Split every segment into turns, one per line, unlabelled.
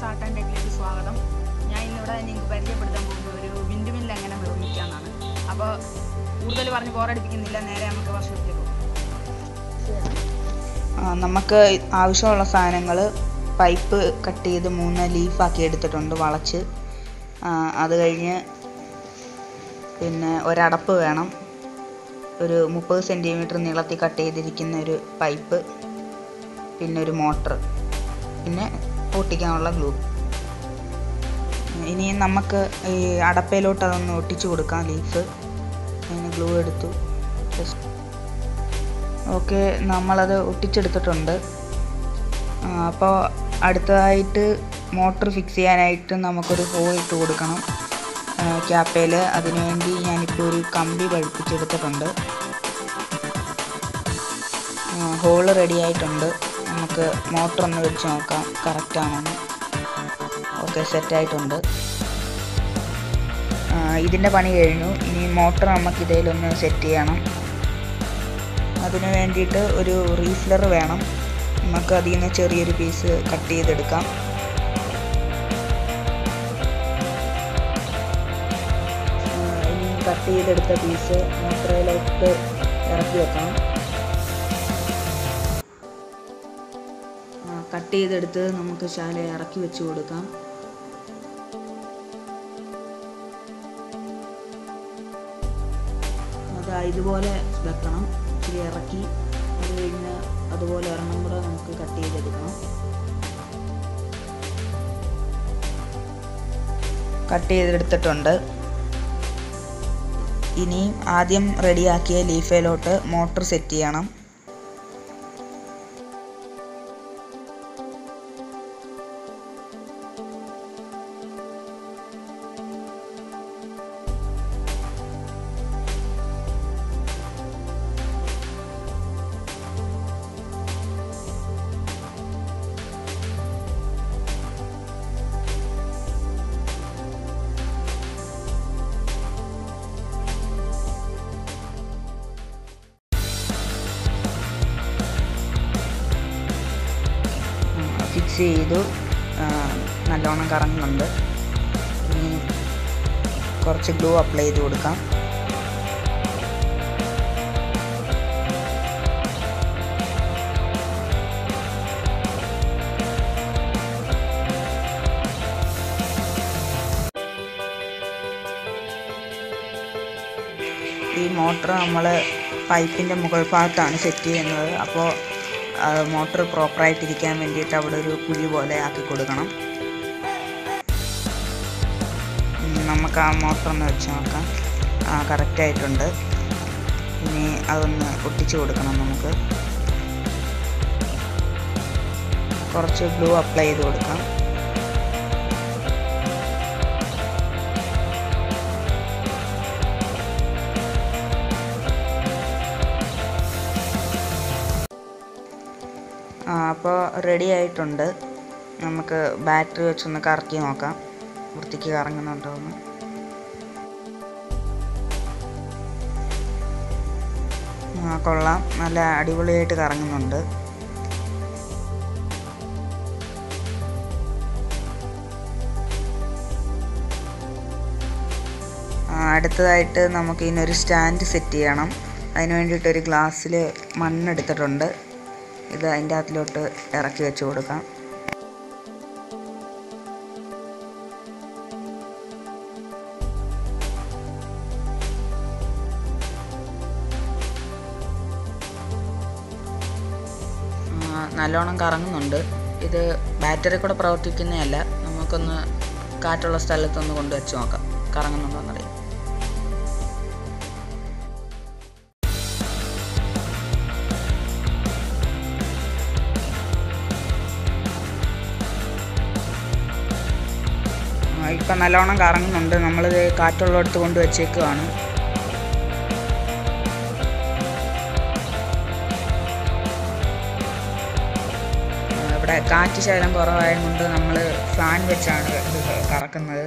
news art and ടെക്കിലേക്ക് സ്വാഗതം ഞാൻ ഇന്നിവിടെ നിങ്ങൾക്ക് പരിചയപ്പെടുത്താൻ പോകുന്നത് ഒരു വിൻഡ് മില്ല് എങ്ങനെ നിർമ്മിക്കാമെന്നാണ് അപ്പോൾ കൂടുതൽ പറഞ്ഞ് ബോറടിപ്പിക്കുന്നില്ല നേരെ നമുക്ക് വർഷത്തിലേക്ക് പോകും
ആ, നമുക്ക് ആവശ്യമുള്ള സാധനങ്ങൾ പൈപ്പ് കട്ട് ചെയ്ത് മൂന്ന് ലീഫാക്കി എടുത്തിട്ടുണ്ട് വളച്ച് ആ, അത് കഴിഞ്ഞ് പിന്നെ ഒരടപ്പ് വേണം ഒരു മുപ്പത് സെൻറ്റിമീറ്റർ നീളത്തിൽ കട്ട് ചെയ്തിരിക്കുന്ന ഒരു പൈപ്പ് പിന്നെ ഒരു മോട്ടർ പിന്നെ ഒട്ടിക്കാനുള്ള ഗ്ലൂ ഇനി നമുക്ക് ഈ അടപ്പയിലോട്ട് അതൊന്ന് ഒട്ടിച്ചു കൊടുക്കാം ലീഫ് അതിന് ഗ്ലൂ എടുത്തു ജസ്റ്റ് ഓക്കെ നമ്മളത് ഒട്ടിച്ചെടുത്തിട്ടുണ്ട് അപ്പോൾ അടുത്തതായിട്ട് മോട്ടർ ഫിക്സ് ചെയ്യാനായിട്ട് നമുക്കൊരു ഹോൾ ഇട്ട് കൊടുക്കണം ക്യാപ്പയിൽ അതിനുവേണ്ടി ഞാനിപ്പോൾ ഒരു കമ്പി പഴിപ്പിച്ചെടുത്തിട്ടുണ്ട് ഹോള് റെഡി ആയിട്ടുണ്ട് നമുക്ക് മോട്ടർ ഒന്ന് വെച്ച് നോക്കാം കറക്റ്റ് ആണെന്ന് ഓക്കെ സെറ്റായിട്ടുണ്ട് ഇതിൻ്റെ പണി കഴിഞ്ഞു ഇനി മോട്ടർ നമുക്ക് ഇതിലൊന്ന് സെറ്റ് ചെയ്യണം അതിന് വേണ്ടിയിട്ട് ഒരു റീഫിലർ വേണം നമുക്ക് അതിൽ നിന്ന് ചെറിയൊരു പീസ് കട്ട് ചെയ്തെടുക്കാം ആ, ഇനി കട്ട് ചെയ്തെടുത്ത പീസ് മോട്ടറയിലോട്ട് ഇറക്കി വെക്കണം കട്ട് ചെയ്തെടുത്ത് നമുക്ക് ശാല ഇറക്കി വെച്ച് കൊടുക്കാം അത് ഇതുപോലെ വെക്കണം ഇച്ചിരി ഇറക്കി അത് കഴിഞ്ഞ് അതുപോലെ ഒരെണ്ണം കൂടെ നമുക്ക് കട്ട് ചെയ്തെടുക്കണം കട്ട് ചെയ്തെടുത്തിട്ടുണ്ട് ഇനി ആദ്യം റെഡിയാക്കിയ ലീഫയിലോട്ട് മോട്ടർ സെറ്റ് ചെയ്യണം ഫിക്സ് ചെയ്തു ആ, നല്ലോണം കറങ്ങുന്നുണ്ട് ഇനി കുറച്ച് ഗ്ലൂ അപ്ലൈ ചെയ്ത് കൊടുക്കാം ഈ മോട്ടർ നമ്മൾ പൈപ്പിൻ്റെ മുകൾ ഭാഗത്താണ് സെറ്റ് ചെയ്യുന്നത് അപ്പോൾ മോട്ടർ പ്രോപ്പറായിട്ടിരിക്കാൻ വേണ്ടിയിട്ട് അവിടെ ഒരു കുഴി പോലെ ആക്കി കൊടുക്കണം ഉം, നമുക്ക് ആ മോട്ടർ ഒന്ന് വെച്ച് നോക്കാം ആ കറക്റ്റായിട്ടുണ്ട് ഇനി അതൊന്ന് ഒട്ടിച്ചു കൊടുക്കണം നമുക്ക് കുറച്ച് ഗ്ലൂ അപ്ലൈ ചെയ്ത് കൊടുക്കാം ആ അപ്പോൾ റെഡി ആയിട്ടുണ്ട് നമുക്ക് ബാറ്ററി വെച്ചൊന്ന് കറക്കി നോക്കാം വൃത്തിക്ക് കറങ്ങുന്നുണ്ടോ എന്ന് ആ കൊള്ളാം നല്ല അടിപൊളിയായിട്ട് കറങ്ങുന്നുണ്ട് ആ, അടുത്തതായിട്ട് നമുക്ക് ഇതിനൊരു സ്റ്റാൻഡ് സെറ്റ് ചെയ്യണം അതിന് വേണ്ടിയിട്ട് ഒരു ഗ്ലാസ്സിൽ മണ്ണെടുത്തിട്ടുണ്ട് ഇത് അതിൻ്റെ അകത്തിലോട്ട് ഇറക്കി വെച്ച് കൊടുക്കാം ആ, നല്ലോണം കറങ്ങുന്നുണ്ട് ഇത് ബാറ്ററി കൂടെ പ്രവർത്തിക്കുന്നതല്ല നമുക്കൊന്ന് കാറ്റുള്ള സ്ഥലത്തൊന്ന് കൊണ്ടുവച്ച് നോക്കാം കറങ്ങുന്നുണ്ടോ എന്നറിയാം ആ, ഇപ്പം നല്ലോണം കറങ്ങുന്നുണ്ട് നമ്മളിത് കാറ്റുള്ളിടത്ത് കൊണ്ട് വെച്ചേക്കുവാണ് ആ, ഇവിടെ കാറ്റ് ശകലം കുറവായതുകൊണ്ട് നമ്മൾ ഫാൻ വെച്ചാണ് ഇത് കറക്കുന്നത്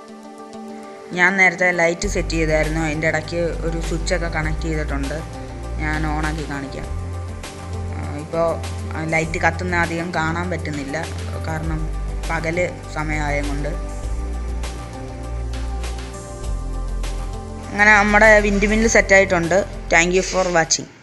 ഞാൻ നേരത്തെ ലൈറ്റ് സെറ്റ് ചെയ്തായിരുന്നു അതിൻ്റെ ഇടയ്ക്ക് ഒരു സ്വിച്ചൊക്കെ കണക്ട് ചെയ്തിട്ടുണ്ട് ഞാൻ ഓണാക്കി കാണിക്കാം ഇപ്പോൾ ലൈറ്റ് കത്തുന്ന അധികം കാണാൻ പറ്റുന്നില്ല കാരണം പകല് സമയമായത് കൊണ്ട് അങ്ങനെ നമ്മുടെ വിൻഡ് മില്ല് സെറ്റായിട്ടുണ്ട് താങ്ക് യു ഫോർ വാച്ചിങ്